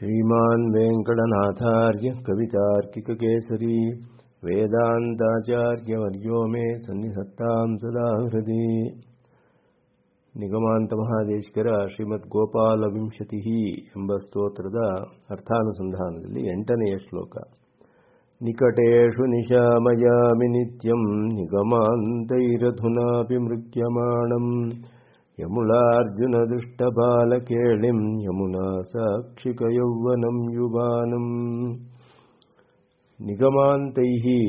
श्रीमान् वेङ्कटनाथार्य कवितार्किककेसरी वेदान्ताचार्यवर्यो मे सन्निधत्तां सदा हृदि ನಿಗಮಾಂತ ಮಹಾದೇಶಕರ ಶ್ರೀಮದ್ ಗೋಪಾಲ ವಿಂಶತಿ ಎಂಬ ಸ್ತೋತ್ರದ ಅರ್ಥಾನುಸಂಧಾನದಲ್ಲಿ ಎಂಟನೆಯ ಶ್ಲೋಕ ನಿಕಟೇಶು ನಿಶಾಮಯಾಮಿ ನಿತ್ಯಂ ನಿಗಮಾಂತೈರಧುನಾಪಿ ಮೃಗ್ಯಮಾಣಂ ಯಮುಲಾರ್ಜುನ ದುಷ್ಟಬಾಲಕೇಳಿಂ ಯಮುನಾ ಸಾಕ್ಷಿಕಯೌವನಂ ಯುವಾನಂ ನಿಗಮಾಂತೈ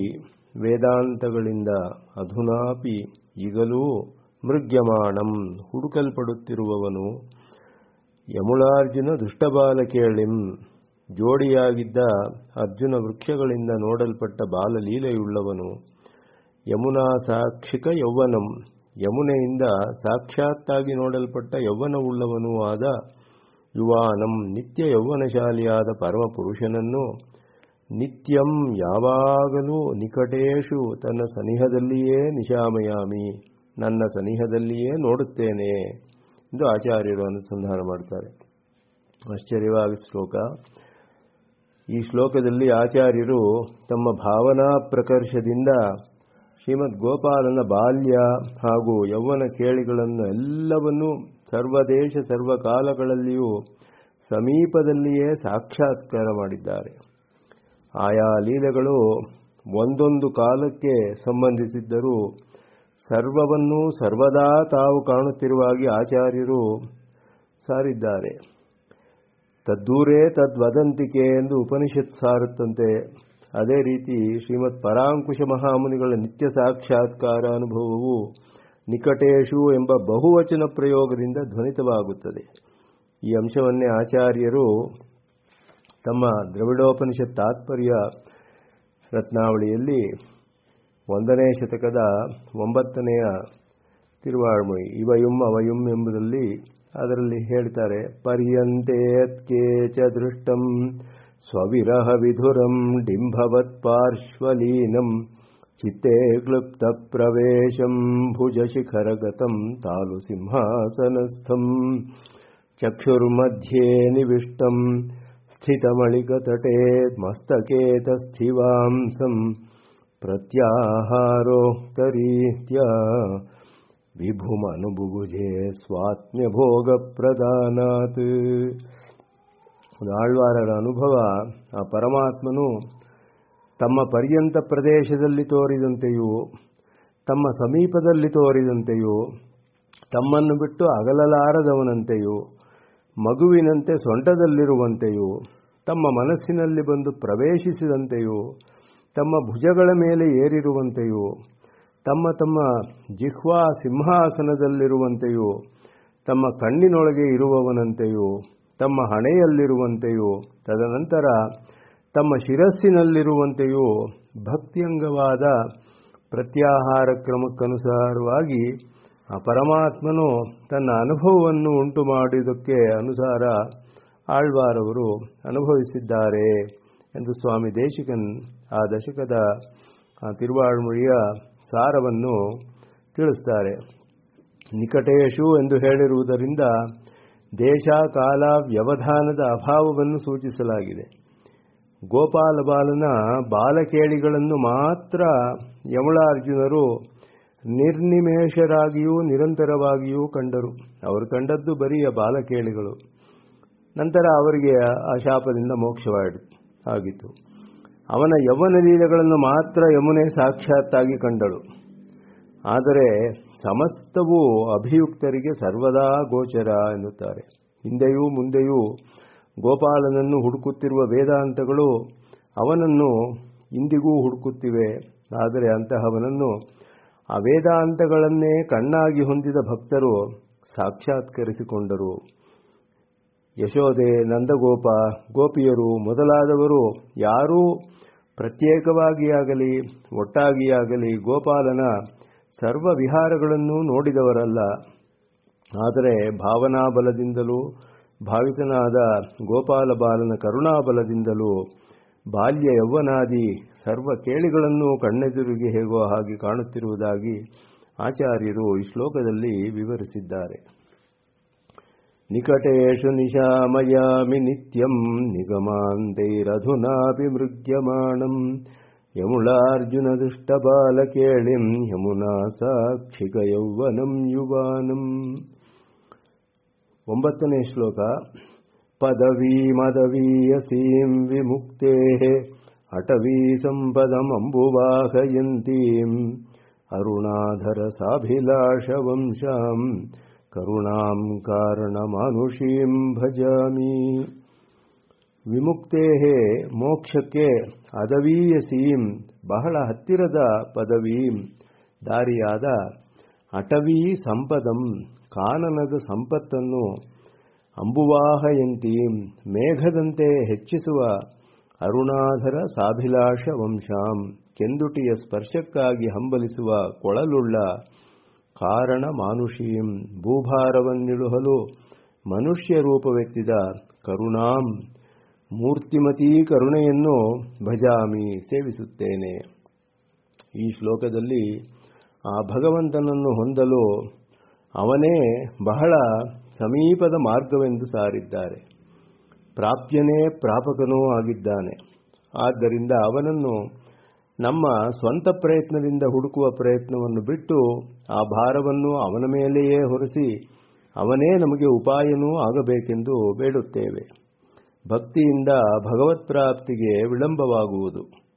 ವೇದಾಂತಗಳಿಂದ ಅಧುನಾಪಿ ಈಗಲೂ ಮೃಗ್ಯಮಾಣಂ ಹುಡುಕಲ್ಪಡುತ್ತಿರುವವನು ಯಮುಳಾರ್ಜುನ ದುಷ್ಟಬಾಲಕೇಳಿಂ ಜೋಡಿಯಾಗಿದ್ದ ಅರ್ಜುನ ವೃಕ್ಷಗಳಿಂದ ನೋಡಲ್ಪಟ್ಟ ಬಾಲಲೀಲೆಯುಳ್ಳವನು ಯಮುನಾ ಸಾಕ್ಷಿಕ ಯೌವನಂ ಯಮುನೆಯಿಂದ ಸಾಕ್ಷಾತ್ತಾಗಿ ನೋಡಲ್ಪಟ್ಟ ಯೌವನವುಳ್ಳವನೂ ಆದ ಯುವಾನಂ ನಿತ್ಯ ಯೌವನಶಾಲಿಯಾದ ಪರಮಪುರುಷನನ್ನು ನಿತ್ಯಂ ಯಾವಾಗಲೂ ನಿಕಟೇಶು ತನ್ನ ಸನಿಹದಲ್ಲಿಯೇ ನಿಶಾಮಯಾಮಿ ನನ್ನ ಸನಿಹದಲ್ಲಿಯೇ ನೋಡುತ್ತೇನೆ ಎಂದು ಆಚಾರ್ಯರು ಅನುಸಂಧಾನ ಮಾಡ್ತಾರೆ ಆಶ್ಚರ್ಯವಾಗಿ ಶ್ಲೋಕ ಈ ಶ್ಲೋಕದಲ್ಲಿ ಆಚಾರ್ಯರು ತಮ್ಮ ಭಾವನಾ ಪ್ರಕರ್ಷದಿಂದ ಶ್ರೀಮದ್ ಗೋಪಾಲನ ಬಾಲ್ಯ ಹಾಗೂ ಯೌವನ ಕೇಳಿಗಳನ್ನು ಎಲ್ಲವನ್ನೂ ಸರ್ವದೇಶ ಸರ್ವಕಾಲಗಳಲ್ಲಿಯೂ ಸಮೀಪದಲ್ಲಿಯೇ ಸಾಕ್ಷಾತ್ಕಾರ ಮಾಡಿದ್ದಾರೆ ಆಯಾ ಲೀಲೆಗಳು ಒಂದೊಂದು ಕಾಲಕ್ಕೆ ಸಂಬಂಧಿಸಿದ್ದರೂ ಸರ್ವವನ್ನೂ ಸರ್ವದಾ ತಾವು ಕಾಣುತ್ತಿರುವಾಗಿ ಆಚಾರ್ಯರು ಸಾರಿದ್ದಾರೆ ತದ್ದೂರೇ ತದ್ವದಂತಿಕೆ ಎಂದು ಉಪನಿಷತ್ ಸಾರುತ್ತಂತೆ ಅದೇ ರೀತಿ ಶ್ರೀಮತ್ ಪರಾಂಕುಶ ಮಹಾಮುನಿಗಳ ನಿತ್ಯ ಸಾಕ್ಷಾತ್ಕಾರ ಅನುಭವವು ನಿಕಟೇಶು ಎಂಬ ಬಹುವಚನ ಪ್ರಯೋಗದಿಂದ ಧ್ವನಿತವಾಗುತ್ತದೆ ಈ ಅಂಶವನ್ನೇ ಆಚಾರ್ಯರು ತಮ್ಮ ದ್ರವಿಡೋಪನಿಷತ್ ತಾತ್ಪರ್ಯ ರತ್ನಾವಳಿಯಲ್ಲಿ ಒಂದನೇ ಶತಕದ ಒಂಬತ್ತನೆಯ ತಿರುವಾಳ್ಮೊಯಿ ಇವಯುಂ ಅವಯುಂ ಎಂಬುದರಲ್ಲಿ ಅದರಲ್ಲಿ ಹೇಳ್ತಾರೆ ಪರ್ಯಂತೇತ್ಕೇ ಚ ದೃಷ್ಟಂ ಸ್ವವಿರಹ ವಿಧುರಂ ಡಿಂಭವತ್ ಪಾರ್ಶ್ವಲೀನಂ ಚಿತ್ತೇ ಕ್ಲುಪ್ತ ಪ್ರವೇಶಂ ಭುಜಶಿಖರಗತಂ ತಾಲು ಸಿಂಹಾಸನಸ್ಥಂ ಚಕ್ಷುರ್ಮಧ್ಯೆ ನಿವಿಷ್ಟಂ ಸ್ಥಿತಮಳಿಕತಟೇ ಮಸ್ತಕೇತಸ್ಥಿವಾಂಸಂ ಪ್ರತ್ಯಾಹಾರೋಕ್ತರೀತ್ಯ ವಿಭುಮನುಬುಭುಜೆ ಸ್ವಾತ್ಮ್ಯಭೋಗ ಪ್ರದಾನಾತ್ ಆಳ್ವಾರರ ಅನುಭವ ಆ ಪರಮಾತ್ಮನು ತಮ್ಮ ಪರ್ಯಂತ ಪ್ರದೇಶದಲ್ಲಿ ತೋರಿದಂತೆಯೂ ತಮ್ಮ ಸಮೀಪದಲ್ಲಿ ತೋರಿದಂತೆಯೂ ತಮ್ಮನ್ನು ಬಿಟ್ಟು ಅಗಲಲಾರದವನಂತೆಯೂ ಮಗುವಿನಂತೆ ಸೊಂಟದಲ್ಲಿರುವಂತೆಯೂ ತಮ್ಮ ಮನಸ್ಸಿನಲ್ಲಿ ಬಂದು ಪ್ರವೇಶಿಸಿದಂತೆಯೂ ತಮ್ಮ ಭುಜಗಳ ಮೇಲೆ ಏರಿರುವಂತೆಯೂ ತಮ್ಮ ತಮ್ಮ ಜಿಹ್ವಾ ಸಿಂಹಾಸನದಲ್ಲಿರುವಂತೆಯೂ ತಮ್ಮ ಕಣ್ಣಿನೊಳಗೆ ಇರುವವನಂತೆಯೂ ತಮ್ಮ ಹಣೆಯಲ್ಲಿರುವಂತೆಯೂ ತದನಂತರ ತಮ್ಮ ಶಿರಸ್ಸಿನಲ್ಲಿರುವಂತೆಯೂ ಭಕ್ತಿಯಂಗವಾದ ಪ್ರತ್ಯಾಹಾರ ಕ್ರಮಕ್ಕನುಸಾರವಾಗಿ ಆ ಪರಮಾತ್ಮನು ತನ್ನ ಅನುಭವವನ್ನು ಉಂಟು ಮಾಡಿದ್ದಕ್ಕೆ ಅನುಸಾರ ಆಳ್ವಾರವರು ಅನುಭವಿಸಿದ್ದಾರೆ ಎಂದು ಸ್ವಾಮಿ ದೇಶಿಕನ್ ಆ ದಶಕದ ತಿರುವಾಳ್ಮೊழிಯ ಸಾರವನ್ನು ತಿಳಿಸ್ತಾರೆ ನಿಕಟೇಶು ಎಂದು ಹೇಳಿರುವುದರಿಂದ ದೇಶ ಕಾಲ ವ್ಯವಧಾನದ ಅಭಾವವನ್ನು ಸೂಚಿಸಲಾಗಿದೆ ಗೋಪಾಲ ಬಾಲನ ಬಾಲಕೇಳಿಗಳನ್ನು ಮಾತ್ರ ಯಮಳಾರ್ಜುನರು ನಿರ್ನಿಮೇಷರಾಗಿಯೂ ನಿರಂತರವಾಗಿಯೂ ಕಂಡರು ಅವರು ಕಂಡದ್ದು ಬರಿಯ ಬಾಲಕೇಳಿಗಳು ನಂತರ ಅವರಿಗೆ ಆ ಶಾಪದಿಂದ ಮೋಕ್ಷವಾಡಿ ಆಗಿತ್ತು ಅವನ ಯೌವನ ಲೀಲೆಗಳನ್ನು ಮಾತ್ರ ಯಮುನೆ ಸಾಕ್ಷಾತ್ತಾಗಿ ಕಂಡಳು ಆದರೆ ಸಮಸ್ತವೂ ಅಭಿಯುಕ್ತರಿಗೆ ಸರ್ವದಾ ಗೋಚರ ಎನ್ನುತ್ತಾರೆ ಹಿಂದೆಯೂ ಮುಂದೆಯೂ ಗೋಪಾಲನನ್ನು ಹುಡುಕುತ್ತಿರುವ ವೇದಾಂತಗಳು ಅವನನ್ನು ಇಂದಿಗೂ ಹುಡುಕುತ್ತಿವೆ ಆದರೆ ಅಂತಹವನನ್ನು ಆ ವೇದಾಂತಗಳನ್ನೇ ಕಣ್ಣಾಗಿ ಹೊಂದಿದ ಭಕ್ತರು ಸಾಕ್ಷಾತ್ಕರಿಸಿಕೊಂಡರು ಯಶೋದೆ ನಂದಗೋಪ ಗೋಪಿಯರು ಮೊದಲಾದವರು ಯಾರೂ ಪ್ರತ್ಯೇಕವಾಗಿಯಾಗಲಿ ಒಟ್ಟಾಗಿಯಾಗಲಿ ಗೋಪಾಲನ ಸರ್ವ ವಿಹಾರಗಳನ್ನು ನೋಡಿದವರಲ್ಲ ಆದರೆ ಭಾವನಾಬಲದಿಂದಲೂ ಭಾವಿತನಾದ ಗೋಪಾಲ ಬಾಲನ ಕರುಣಾಬಲದಿಂದಲೂ ಬಾಲ್ಯ ಯೌವನಾದಿ ಸರ್ವ ಕೇಳಿಗಳನ್ನು ಕಣ್ಣೆದುರಿಗೆ ಹೇಗೋ ಹಾಗೆ ಕಾಣುತ್ತಿರುವುದಾಗಿ ಆಚಾರ್ಯರು ಈ ಶ್ಲೋಕದಲ್ಲಿ ವಿವರಿಸಿದ್ದಾರೆ ನಿಕಟೇಶು ನಿಶಾಮಯಾಮಿ ನಿತ್ಯಂ ನಿಗಮಾಂತೈರಧುನಾಪಿ ಮೃಗ್ಯಮಾಣಂ ಯಮುಳಾರ್ಜುನದುಷ್ಟಬಾಲಕೇಳಿಂ ಯಮುನಾ ಸಾಕ್ಷಿಕ ಯೌವನಂ ಯುವಾನಂ ಒಂಬತ್ತನೇ ಶ್ಲೋಕ ಪದವೀ ಮದವೀಯಸೀಂ ವಿಮುಕ್ತೇ ಅಟವೀ ಸಂಪದಮಂಬುವಾಹಯಂತೀಂ ಅರುಣಾಧರ ಸಾಭಿಲಾಷವಂಶಾಂ ಕರುಣಾಂ ಕಾರಣಮಾನುಷೀಂ ಭಜಾಮಿ ವಿಮುಕ್ತೇ ಮೋಕ್ಷಕ್ಕೆ ಅದವೀಯಸೀಂ ಬಹಳ ಹತ್ತಿರದ ಪದವೀಂ ದಾರಿಯಾದ ಅಟವೀ ಸಂಪದಂ ಕಾನನದ ಸಂಪತ್ತನ್ನು ಅಂಬುವಾಹಯಂತೀಂ ಮೇಘದಂತೆ ಹೆಚ್ಚಿಸುವ ಅರುಣಾಧರ ಸಾಭಿಲಾಷ ವಂಶಾಂ ಕೆಂದುಟಿಯ ಸ್ಪರ್ಶಕ್ಕಾಗಿ ಹಂಬಲಿಸುವ ಕೊಳಲುಳ್ಳ ಕಾರಣ ಮಾನುಷೀಂ ಭೂಭಾರವನ್ನಿಳುಹಲು ಮನುಷ್ಯ ರೂಪವೆತ್ತಿದ ಕರುಣಾಂ ಮೂರ್ತಿಮತೀ ಕರುಣೆಯನ್ನು ಭಜಾಮಿ ಸೇವಿಸುತ್ತೇನೆ ಈ ಶ್ಲೋಕದಲ್ಲಿ ಆ ಭಗವಂತನನ್ನು ಹೊಂದಲು ಅವನೇ ಬಹಳ ಸಮೀಪದ ಮಾರ್ಗವೆಂದು ಸಾರಿದ್ದಾರೆ ಪ್ರಾಪ್ಯನೇ ಪ್ರಾಪಕನೂ ಆಗಿದ್ದಾನೆ ಆದ್ದರಿಂದ ಅವನನ್ನು ನಮ್ಮ ಸ್ವಂತ ಪ್ರಯತ್ನದಿಂದ ಹುಡುಕುವ ಪ್ರಯತ್ನವನ್ನು ಬಿಟ್ಟು ಆ ಭಾರವನ್ನು ಅವನ ಮೇಲೆಯೇ ಹೊರಿಸಿ ಅವನೇ ನಮಗೆ ಉಪಾಯನೂ ಆಗಬೇಕೆಂದು ಬೇಡುತ್ತೇವೆ ಭಕ್ತಿಯಿಂದ ಭಗವತ್ ಪ್ರಾಪ್ತಿಗೆ ವಿಳಂಬವಾಗುವುದು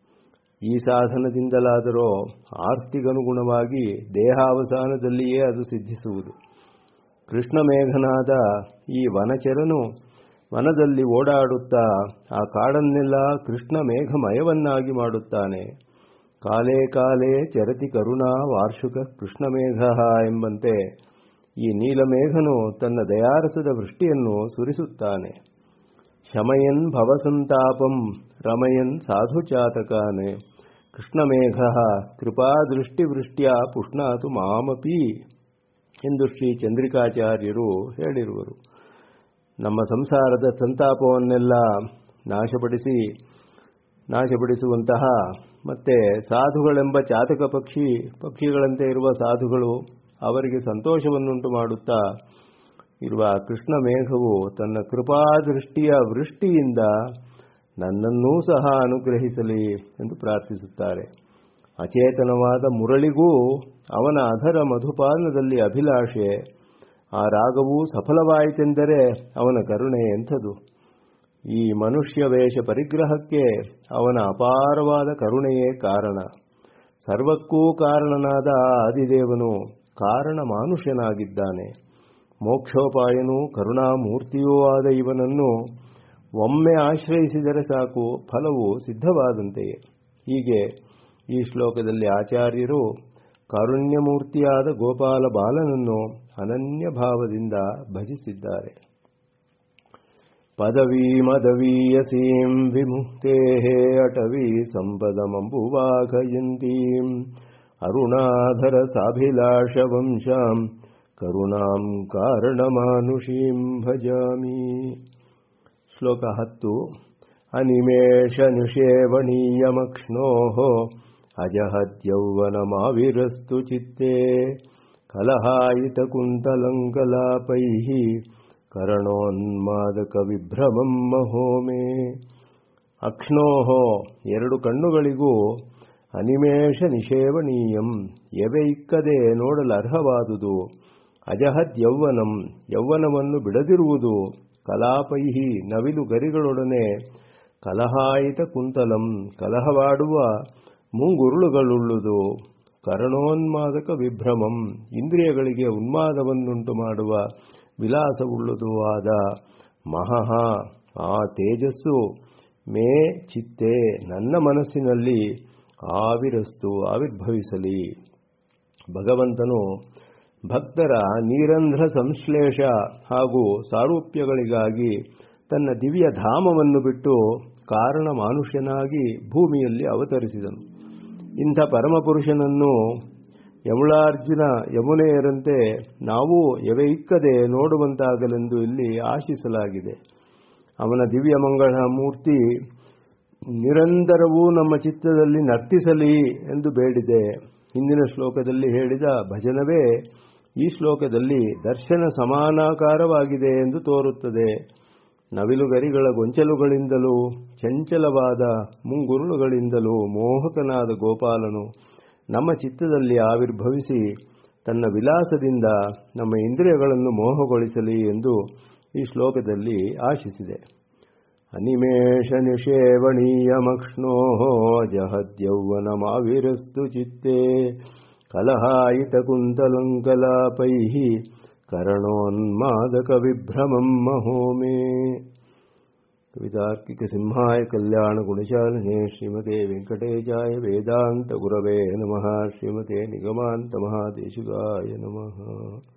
ಈ ಸಾಧನದಿಂದಲಾದರೋ ಆರ್ತಿಗನುಗುಣವಾಗಿ ದೇಹಾವಸಾನದಲ್ಲಿಯೇ ಅದು ಸಿದ್ಧಿಸುವುದು ಕೃಷ್ಣ ಮೇಘನಾದ ಈ ವನಚರನು ವನದಲ್ಲಿ ಓಡಾಡುತ್ತಾ ಆ ಕಾಡನ್ನೆಲ್ಲ ಕೃಷ್ಣ ಮೇಘಮಯವನ್ನಾಗಿ ಮಾಡುತ್ತಾನೆ ಕಾಲೇ ಕಾಲೇ ಚರತಿ ಕರುಣಾ ವಾರ್ಷಿಕ ಕೃಷ್ಣಮೇಘ ಎಂಬಂತೆ ಈ ನೀಲಮೇಘನು ತನ್ನ ದಯಾರಸದ ವೃಷ್ಟಿಯನ್ನು ಸುರಿಸುತ್ತಾನೆ ಶಮಯನ್ ಭವಸಂತಾಪಂ ರಮಯನ್ ಸಾಧುಚಾತಕಾನೆ ಕೃಷ್ಣಮೇಘ ಕೃಪಾದೃಷ್ಟಿವೃಷ್ಟ್ಯ ಪುಷ್ಣಾತು ಮಾಮಪಿ ಎಂದು ಶ್ರೀ ಚಂದ್ರಿಕಾಚಾರ್ಯರು ಹೇಳಿರುವರು ನಮ್ಮ ಸಂಸಾರದ ಸಂತಾಪವನ್ನೆಲ್ಲ ನಾಶಪಡಿಸಿ ನಾಶಪಡಿಸುವಂತಹ ಮತ್ತೆ ಸಾಧುಗಳೆಂಬ ಚಾತಕ ಪಕ್ಷಿ ಪಕ್ಷಿಗಳಂತೆ ಇರುವ ಸಾಧುಗಳು ಅವರಿಗೆ ಸಂತೋಷವನ್ನುಂಟು ಮಾಡುತ್ತಾ ಇರುವ ಕೃಷ್ಣ ಮೇಘವು ತನ್ನ ಕೃಪಾದೃಷ್ಟಿಯ ವೃಷ್ಟಿಯಿಂದ ನನ್ನನ್ನೂ ಸಹ ಅನುಗ್ರಹಿಸಲಿ ಎಂದು ಪ್ರಾರ್ಥಿಸುತ್ತಾರೆ ಅಚೇತನವಾದ ಮುರಳಿಗೂ ಅವನ ಅಧರ ಮಧುಪಾಲನದಲ್ಲಿ ಅಭಿಲಾಷೆ ಆ ರಾಗವು ಸಫಲವಾಯಿತೆಂದರೆ ಅವನ ಕರುಣೆ ಎಂಥದು ಈ ಮನುಷ್ಯ ವೇಷ ಪರಿಗ್ರಹಕ್ಕೆ ಅವನ ಅಪಾರವಾದ ಕರುಣೆಯೇ ಕಾರಣ ಸರ್ವಕ್ಕೂ ಕಾರಣನಾದ ಆದಿದೇವನು ಕಾರಣ ಮಾನುಷ್ಯನಾಗಿದ್ದಾನೆ ಮೋಕ್ಷೋಪಾಯನೂ ಕರುಣಾಮೂರ್ತಿಯೂ ಆದ ಇವನನ್ನು ಒಮ್ಮೆ ಆಶ್ರಯಿಸಿದರೆ ಸಾಕು ಫಲವು ಸಿದ್ಧವಾದಂತೆಯೇ ಹೀಗೆ ಈ ಶ್ಲೋಕದಲ್ಲಿ ಆಚಾರ್ಯರು ಕಾರುಣ್ಯಮೂರ್ತಿಯಾದ ಗೋಪಾಲ ಬಾಲನನ್ನು ಅನನ್ಯ ಭಾವದಿಂದ ಭಜಿಸಿದ್ದಾರೆ ಪದವೀಮದವೀಯಸೀಂ ವಿಮುಕ್ತೇ ಅಟವೀ ಸಂಪದಮಂಬುವಾಘಯಂತೀಂ ಅರುಣಾಧರ ಸಾಭಿಲಾಷವಂಶಾಂ ಕರುಣಾಂ ಕಾರಣಮಾನುಷೀಂ ಭಜಾಮಿ ಶ್ಲೋಕ ಹತ್ತು ಅನಿಮೇಷ ನಿಷೇವಣೀಯಮಕ್ಷ್ಣೋ ಅಜಹದ್ಯೌವನಮಾವಿರಸ್ತು ಚಿತ್ತೇ ಕಲಹಾಯಿತಕುಂತಲಂಕಲಾಪೈಃ ಕರಣೋನ್ಮಾದಕವಿಭ್ರಮಂ ಮಹೋಮೆ ಅಕ್ಷ್ಣೋಹೋ ಎರಡು ಕಣ್ಣುಗಳಿಗೂ ಅನಿಮೇಷ ನಿಷೇವಣೀಯಂ ಎವೆಯಿಕ್ಕದೆ ನೋಡಲರ್ಹವಾದುದು ಅಜಹದ್ ಯೌವನಂ ಯೌವನವನ್ನು ಬಿಡದಿರುವುದು ಕಲಾಪೈಹಿ ನವಿಲು ಗರಿಗಳೊಡನೆ ಕಲಹಾಯಿತ ಕುಂತಲಂ ಕಲಹವಾಡುವ ಮುಂಗುರುಳುಗಳುಳ್ಳುದು ಕರಣೋನ್ಮಾದಕ ವಿಭ್ರಮಂ ಇಂದ್ರಿಯಗಳಿಗೆ ಉನ್ಮಾದವನ್ನುಂಟು ಮಾಡುವ ವಿಲಾಸವುಳ್ಳದು ಆದ ಮಹಃ ಆ ತೇಜಸ್ಸು ಮೇ ಚಿತ್ತೆ ನನ್ನ ಮನಸ್ಸಿನಲ್ಲಿ ಆವಿರಸ್ತು ಆವಿರ್ಭವಿಸಲಿ ಭಗವಂತನು ಭಕ್ತರ ನೀರಂಧ್ರ ಸಂಶ್ಲೇಷ ಹಾಗೂ ಸಾರೂಪ್ಯಗಳಿಗಾಗಿ ತನ್ನ ದಿವ್ಯ ಧಾಮವನ್ನು ಬಿಟ್ಟು ಕಾರಣ ಮಾನುಷ್ಯನಾಗಿ ಭೂಮಿಯಲ್ಲಿ ಅವತರಿಸಿದನು ಇಂಥ ಪರಮಪುರುಷನನ್ನು ಯಮುಳಾರ್ಜುನ ಯಮುನೆಯರಂತೆ ನಾವು ಎವೆಯಿಕ್ಕದೆ ನೋಡುವಂತಾಗಲೆಂದು ಇಲ್ಲಿ ಆಶಿಸಲಾಗಿದೆ ಅವನ ದಿವ್ಯ ಮಂಗಳ ಮೂರ್ತಿ ನಿರಂತರವೂ ನಮ್ಮ ಚಿತ್ತದಲ್ಲಿ ನರ್ತಿಸಲಿ ಎಂದು ಬೇಡಿದೆ ಹಿಂದಿನ ಶ್ಲೋಕದಲ್ಲಿ ಹೇಳಿದ ಭಜನವೇ ಈ ಶ್ಲೋಕದಲ್ಲಿ ದರ್ಶನ ಸಮಾನಾಕಾರವಾಗಿದೆ ಎಂದು ತೋರುತ್ತದೆ ನವಿಲುಗರಿಗಳ ಗೊಂಚಲುಗಳಿಂದಲೂ ಚಂಚಲವಾದ ಮುಂಗುರುಳುಗಳಿಂದಲೂ ಮೋಹಕನಾದ ಗೋಪಾಲನು ನಮ್ಮ ಚಿತ್ತದಲ್ಲಿ ಆವಿರ್ಭವಿಸಿ ತನ್ನ ವಿಲಾಸದಿಂದ ನಮ್ಮ ಇಂದ್ರಿಯಗಳನ್ನು ಮೋಹಗೊಳಿಸಲಿ ಎಂದು ಈ ಶ್ಲೋಕದಲ್ಲಿ ಆಶಿಸಿದೆ ಅನಿಮೇಷ ನಿಷೇವಣೀಯಮಕ್ಷ್ಣೋ ಜಹದ್ಯೌವನಮಾವಿರಸ್ತು ಚಿತ್ತೇ ಕಲಹಾಯಿತಕುಂತಲಂಕಲಾಪೈ ಕರಣೋನ್ಮಾದಕವಿಭ್ರಮಂ ಮಹೋಮೇ ಕವಿತಾರ್ಕಿಕಸಿಂಹಾಯ ಕಲ್ಯಾಣಗುಣಶಾಲಿನೇ ಶ್ರೀಮತೆ ವೆಂಕಟೇಶಾಯ ವೇದಾಂತಗುರವೇ ನಮಃ ಶ್ರೀಮತೆ ನಿಗಮಾಂತಮಹಾದೇಶಿಕಾಯ ನಮಃ